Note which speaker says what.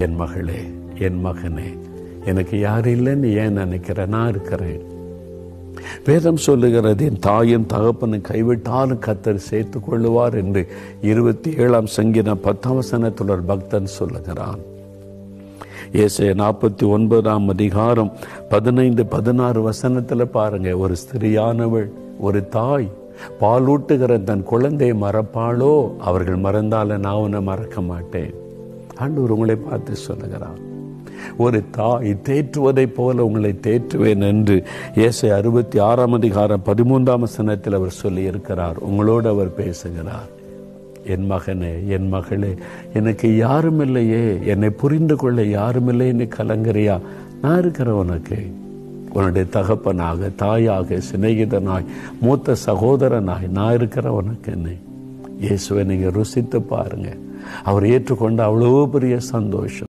Speaker 1: என் மகளே என் மகனே எனக்கு யாரும் இல்லைன்னு ஏன் நினைக்கிற நான் இருக்கிறேன் வேதம் சொல்லுகிறது என் தாயும் தகப்பனும் கைவிட்டாலும் கத்தர் சேர்த்துக் கொள்ளுவார் என்று இருபத்தி ஏழாம் சங்கீதம் பத்தாம் வசனத்தில் ஒரு பக்தன் சொல்லுகிறான் ஏசைய நாற்பத்தி ஒன்பதாம் அதிகாரம் பதினைந்து பதினாறு வசனத்துல பாருங்க ஒரு ஸ்திரியானவள் ஒரு தாய் பாலூட்டுகிற தன் குழந்தையை மறப்பாளோ அவர்கள் மறந்தால நான் உன்னை மறக்க மாட்டேன் ஆண்டவர் உங்களை பார்த்து சொல்லுகிறார் ஒரு தாய் தேற்றுவதை போல உங்களை தேற்றுவேன் என்று ஏசை அறுபத்தி ஆறாம் அதிகாரம் பதிமூன்றாம் வசனத்தில் அவர் சொல்லி இருக்கிறார் உங்களோடு அவர் பேசுகிறார் என் மகனே என் மகளே எனக்கு யாரும் இல்லையே என்னை புரிந்து கொள்ள யாரும் இல்லைன்னு கலங்குறியா நான் இருக்கிறேன் உனக்கு உன்னுடைய தகப்பனாக தாயாக சிநேகிதனாய் மூத்த சகோதரனாய் நான் இருக்கிற உனக்கு என்ன இயேசுவை நீங்க ருசித்து பாருங்க அவர் ஏற்றுக்கொண்ட அவ்வளோ பெரிய சந்தோஷம்